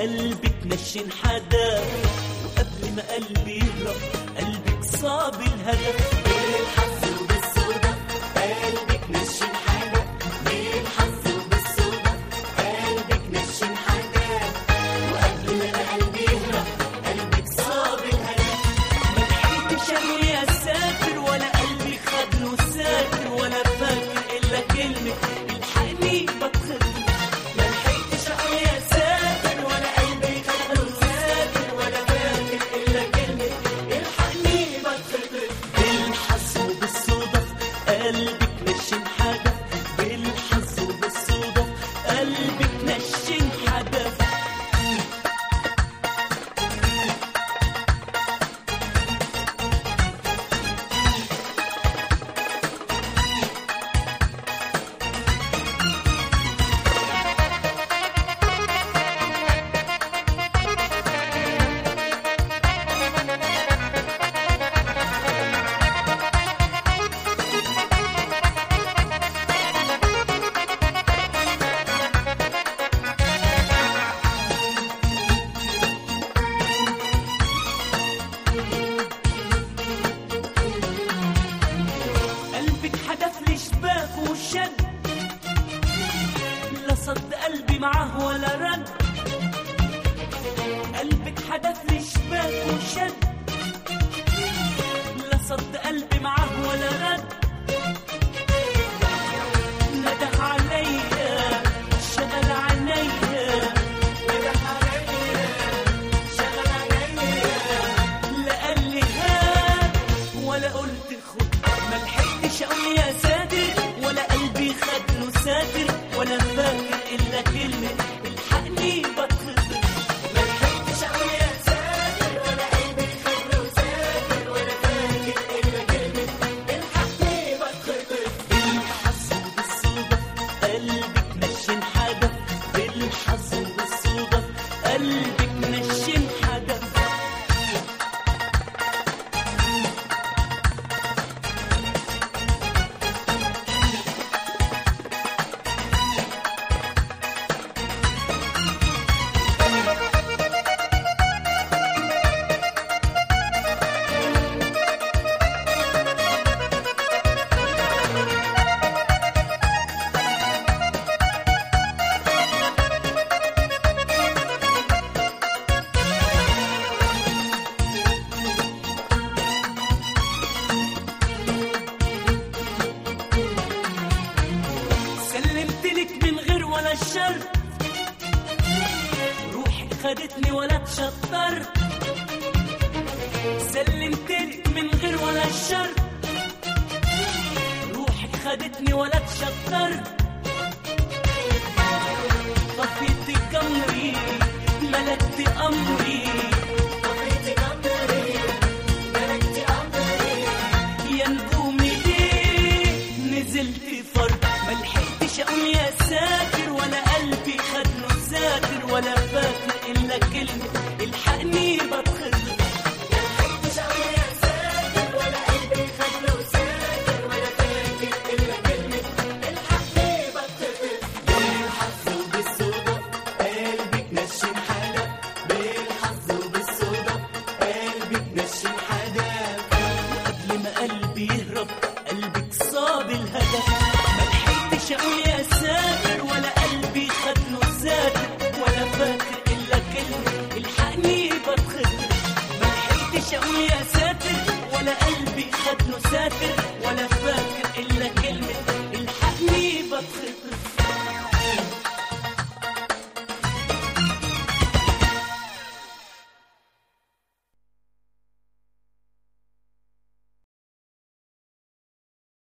قلبك نشن حدا وقبل ما قلبي يهرب قلبك صاب الهدف بالحظ وبالصدف قلبك نشن حاجة بالحظ وبالصدف قلبك نشن حاجة وقبل ما قلبي يهرب قلبك صاب الهدف ما لحقتش أقول يا ساتر ولا قلبي خد له ساتر ولا فاكر إلا كلمة الحقني بتخطر ما لحقتش اقول يا ساتر ولا قلبي خد له ساتر ولا فاكر الا كلمة الحقني بتخطر بالحظ وبالصدف قلبك نشن حدف بالحظ وبالصدف قلبك نشن حدف قلبك حدف لي شباك وشد لا صد قلبي معاه ولا رد قلبك حدف لي شباك وشد لا صد قلبي معاه ولا رد نده عليا شغل عينيا نجح عليا شغل عينيا لا قال لي هات ولا قلت خد ما لحقتش اقول يا ساتر ولا قلبي خد له ساتر ولا فاكر الا كلمه الحقني بتخطر ما لحقتش اقول يا ساتر ولا قلبي خد له ساتر ولا فاكر الا كلمة الحقني بتخطر بالحظ وبالصدف قلبك نشن حدف بالحظ وبالصدف قلبك نشن حدف سلمت لك من غير ولا الشر روحك خدتني ولا تشطر سلمت لك من غير ولا الشر روحك خدتني ولا تشطر طفيت قمري ملكت امري طفيت قمري ملكت امري يا نجومي ليه نزلت فرد ما لحقتش اقول يا ساتر ولا قلبي خد له ساتر ولا فاكر الا كلمه الحقني بتخضر ملحقتش اقول يا ساتر ولا قلبي خد له ساتر ولا فاكر الا كلمة الحقني بتخطر بالحظ وبالصدف قلبك نشن حدا بالحظ وبالصدف قلبك نشن حدا قبل ما قلبي يهرب قلبك صاب الهدف ما لحقتش اقول يا ساتر ولا قلبي خد له ساتر ولا فاكر الا كلمه الحقني بتخضر ما لحقتش اقول يا ساتر ولا قلبي خد له ساتر ولا فاكر الا كلمه الحقني بتخضر